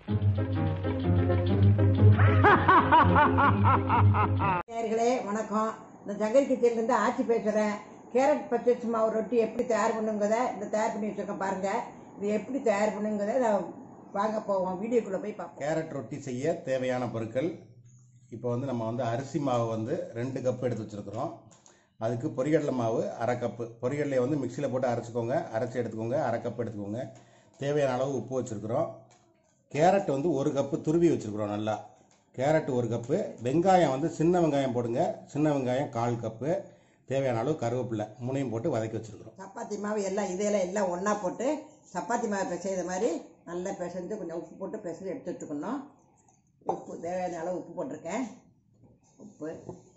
நேயர்களே வணக்கம் இந்த ஜங்கல் கிச்சன்லேருந்து ஆட்சி பேசுகிறேன் கேரட் பச்சரிசி மாவு ரொட்டி எப்படி தயார் பண்ணுங்கிறத இந்த தயார் பண்ணி வச்சுருக்கேன் பாருங்கள் இது எப்படி தயார் பண்ணுங்கிறத நான் வாங்க போவோம் வீடியோக்குள்ளே போய் பார்ப்போம் கேரட் ரொட்டி செய்ய தேவையான பொருட்கள் இப்போ வந்து நம்ம வந்து அரிசி மாவு வந்து ரெண்டு கப் எடுத்து வச்சுருக்குறோம் அதுக்கு பொரிகடலை மாவு அரை கப்பு பொரிகடலையை வந்து மிக்சியில் போட்டு அரைச்சிக்கோங்க அரைச்சி எடுத்துக்கோங்க அரை கப் எடுத்துக்கோங்க தேவையான அளவு உப்பு வச்சுருக்குறோம் கேரட் வந்து ஒரு கப்பு துருவி வச்சுருக்குறோம் நல்லா கேரட் ஒரு கப்பு வெங்காயம் வந்து சின்ன வெங்காயம் போடுங்க சின்ன வெங்காயம் கால் கப்பு தேவையான அளவு கருவேப்பிலை மூணையும் போட்டு வதக்கி வச்சுருக்குறோம் சப்பாத்தி மாவு எல்லாம் இதெல்லாம் எல்லாம் ஒன்றா போட்டு சப்பாத்தி மாவு பிசைத மாதிரி நல்லா பிசைஞ்சு கொஞ்சம் உப்பு போட்டு பிசைஞ்சு எடுத்து வச்சுக்கணும் உப்பு தேவையான அளவு உப்பு போட்டிருக்கேன் உப்பு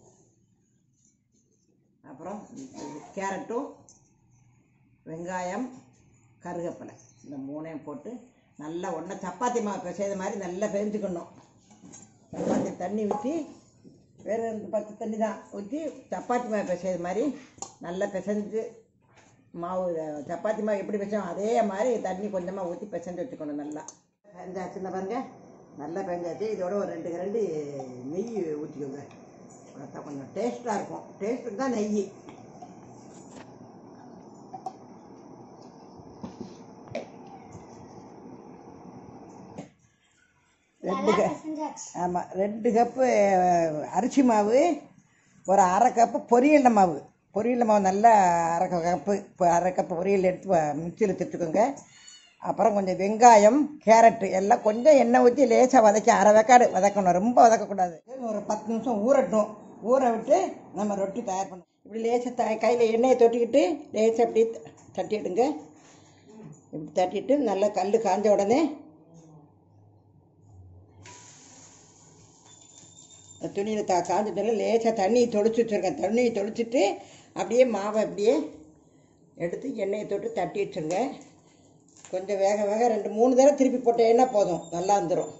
அப்புறம் கேரட்டும் வெங்காயம் கருவேப்பிலை இந்த மூணையும் போட்டு நல்லா ஒன்றா சப்பாத்தி மாவு பிசைத மாதிரி நல்லா பிசைஞ்சுக்கணும் சப்பாத்தி தண்ணி ஊற்றி வேறு பத்து தண்ணி தான் ஊற்றி சப்பாத்தி மாவு பிசைத மாதிரி நல்லா பிசைஞ்சு மாவு இத- சப்பாத்தி மாவு எப்படி பிசையும் அதே மாதிரி தண்ணி கொஞ்சமாக ஊற்றி பிசைஞ்சு வச்சுக்கணும் நல்லா பெஞ்சாச்சுன்னா பாருங்க நல்லா பெஞ்சாச்சு இதோட ஒரு ரெண்டு ரெண்டு நெய் ஊற்றிக்கோங்க பார்த்தா கொஞ்சம் டேஸ்ட்டாக இருக்கும் டேஸ்ட்டுக்கு தான் நெய் ரெண்டு க ஆமாம் ரெண்டு கப்பு அரிசி மாவு ஒரு அரை கப்பு பொரியல் மாவு பொரியல் மாவு நல்லா அரை கப்பு இப்போ அரை கப்பு பொரியல் எடுத்து வ- மிக்சியில் திட்டுக்கோங்க அப்புறம் கொஞ்சம் வெங்காயம் கேரட்டு எல்லாம் கொஞ்சம் எண்ணெய் ஊற்றி லேசாக வதக்கி அரை வெக்காடு வதக்கணும் ரொம்ப வதக்கக்கூடாது ஒரு பத்து நிமிஷம் ஊறட்டும் ஊற விட்டு நம்ம ரொட்டி தயார் பண்ணணும் இப்படி லேசாக த கையில் எண்ணெயை தொட்டிக்கிட்டு லேசாக இப்படி த- தட்டிடுங்க இப்படி தட்டிட்டு நல்லா கல் காஞ்ச உடனே துணியில் கா காஞ்சதில் லேசாக தண்ணியை தொளிச்சு வச்சுருக்கேன் தண்ணியை தொளிச்சிட்டு அப்படியே மாவை அப்படியே எடுத்து எண்ணெயை தொட்டு தட்டி வச்சுருங்க கொஞ்சம் வேக வேக ரெண்டு மூணு தடவை திருப்பி போட்டேன்னா போதும் நல்லா வந்துடும்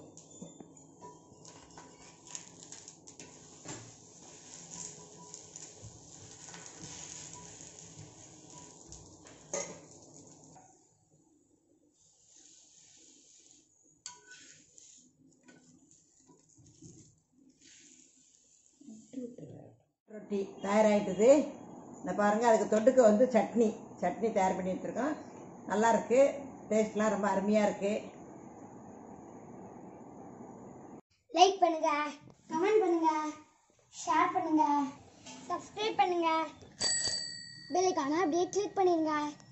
ரொட்டி தயாராகிட்டுது இந்த பாருங்கள் அதுக்கு தொட்டுக்க வந்து சட்னி சட்னி தயார் பண்ணி வச்சுருக்கோம் நல்லா இருக்கு டேஸ்ட்லாம் ரொம்ப அருமையாக இருக்குது லைக் பண்ணுங்க கமெண்ட் பண்ணுங்க ஷேர் பண்ணுங்க சப்ஸ்கிரைப் பண்ணுங்க பெல் ஐக்கான அப்படியே கிளிக் பண்ணிருங்க